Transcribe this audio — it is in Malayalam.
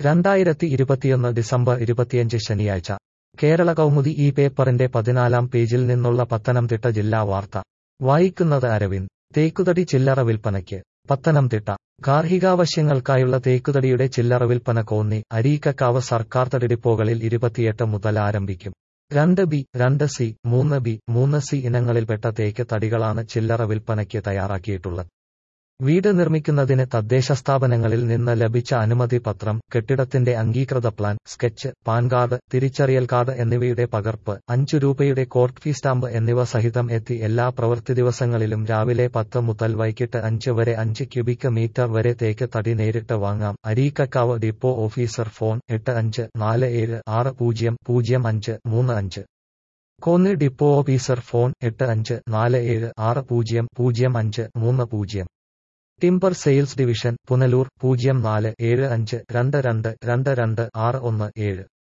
രണ്ടായിരത്തി ഇരുപത്തിയൊന്ന് ഡിസംബർ ഇരുപത്തിയഞ്ച് ശനിയാഴ്ച കേരള കൗമുദി ഈ പേപ്പറിന്റെ പതിനാലാം പേജിൽ നിന്നുള്ള പത്തനംതിട്ട ജില്ലാ വാർത്ത വായിക്കുന്നത് അരവിന്ദ് തേക്കുതടി ചില്ലറ വിൽപ്പനയ്ക്ക് പത്തനംതിട്ട ഗാർഹികാവശ്യങ്ങൾക്കായുള്ള തേക്കുതടിയുടെ ചില്ലറ വിൽപ്പന കോന്നി അരീക്കക്കാവ് സർക്കാർ തടി ഡിപ്പോകളിൽ ഇരുപത്തിയെട്ട് മുതൽ ആരംഭിക്കും രണ്ട് ബി രണ്ട് സി മൂന്ന് ബി മൂന്ന് സി ഇനങ്ങളിൽപ്പെട്ട തേക്ക് തടികളാണ് ചില്ലറ വിൽപ്പനയ്ക്ക് തയ്യാറാക്കിയിട്ടുള്ളത് വീട് നിർമ്മിക്കുന്നതിന് തദ്ദേശ സ്ഥാപനങ്ങളിൽ നിന്ന് ലഭിച്ച അനുമതി പത്രം കെട്ടിടത്തിന്റെ അംഗീകൃത പ്ലാൻ സ്കെച്ച് പാൻ കാർഡ് തിരിച്ചറിയൽ കാർഡ് എന്നിവയുടെ പകർപ്പ് അഞ്ചു രൂപയുടെ കോർട്ട് ഫീ സ്റ്റാമ്പ് എന്നിവ സഹിതം എത്തി എല്ലാ പ്രവൃത്തി ദിവസങ്ങളിലും രാവിലെ പത്ത് മുതൽ വൈകിട്ട് അഞ്ച് വരെ അഞ്ച് ക്യൂബിക് മീറ്റർ വരെ തേക്ക് തടി നേരിട്ട് വാങ്ങാം അരീക്കക്കാവ് ഡിപ്പോ ഓഫീസർ ഫോൺ എട്ട് അഞ്ച് നാല് ഏഴ് ആറ് പൂജ്യം പൂജ്യം അഞ്ച് മൂന്ന് അഞ്ച് കോന്നി ഡിപ്പോ ഓഫീസർ ഫോൺ എട്ട് അഞ്ച് നാല് ഏഴ് ആറ് പൂജ്യം പൂജ്യം അഞ്ച് മൂന്ന് പൂജ്യം ടിംബർ സെയിൽസ് ഡിവിഷൻ പുനലൂർ പൂജ്യം നാല് ഏഴ് അഞ്ച് രണ്ട് രണ്ട് രണ്ട് രണ്ട് ആറ് ഒന്ന് ഏഴ്